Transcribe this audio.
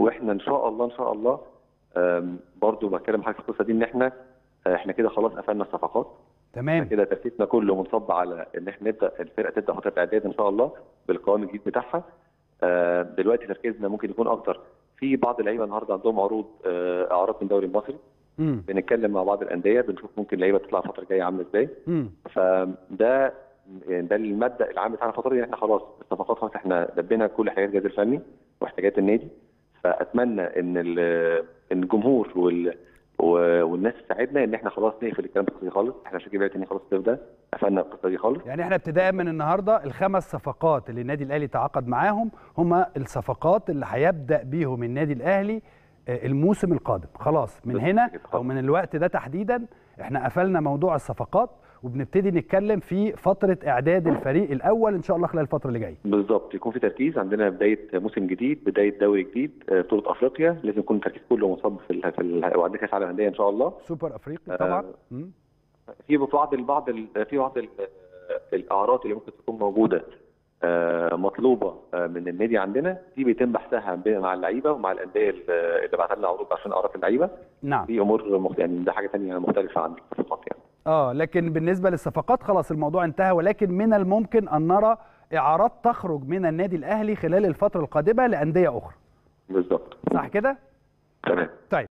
واحنا ان شاء الله ان شاء الله آم، برضو بتكلم حاجه في القصه دي ان احنا آه، احنا كده خلاص قفلنا الصفقات تمام كده تركيزنا كله منصب على ان احنا نبدا الفرقه تبدا فتره اعداد ان شاء الله بالقوام الجديد بتاعها آه، دلوقتي تركيزنا ممكن يكون اكتر في بعض اللعيبه النهارده عندهم عروض آه، اعراض من الدوري المصري امم بنتكلم مع بعض الانديه بنشوف ممكن اللعيبه تطلع الفتره الجايه عامله ازاي امم فده يعني ده المبدا العام بتاعنا الفتره دي ان احنا خلاص الصفقات خلاص احنا دبينا كل حاجات الجهاز الفني واحتياجات النادي فاتمنى ان ال- ان الجمهور وال و- والناس تساعدنا ان احنا خلاص نقفل الكلام القصه دي خالص احنا مش هنجيب تاني خلاص الصيف ده قفلنا القصه دي خالص يعني احنا ابتداء من النهارده الخمس صفقات اللي النادي الاهلي تعاقد معاهم هم الصفقات اللي هيبدا بيهم النادي الاهلي آه، الموسم القادم خلاص من بالظبط هنا كده. او من الوقت ده تحديدا احنا قفلنا موضوع الصفقات وبنبتدي نتكلم في فتره اعداد الفريق الاول ان شاء الله خلال الفتره اللي جايه بالظبط يكون في تركيز عندنا بدايه موسم جديد بدايه دوري جديد آه، بطوله افريقيا لازم يكون التركيز كله مصاب في ال في ال وعندنا كاس عالم انديه ان شاء الله سوبر افريقي طبعا آه، مم. في بعض البعض ال- في بعض ال- الاعراض اللي ممكن تكون موجوده آه، مطلوبه آه، من النادي عندنا دي بيتم بحثها بين- مع اللعيبه ومع الانديه اللي اللي بعت لنا عروض عشان اعرف اللعيبه نعم في امور مخ- يعني ده حاجه ثانيه مختلفه عن الصفقات يعني اه لكن بالنسبه للصفقات خلاص الموضوع انتهى ولكن من الممكن ان نرى اعارات تخرج من النادي الاهلي خلال الفتره القادمه لانديه اخرى بالظبط صح كده تمام طيب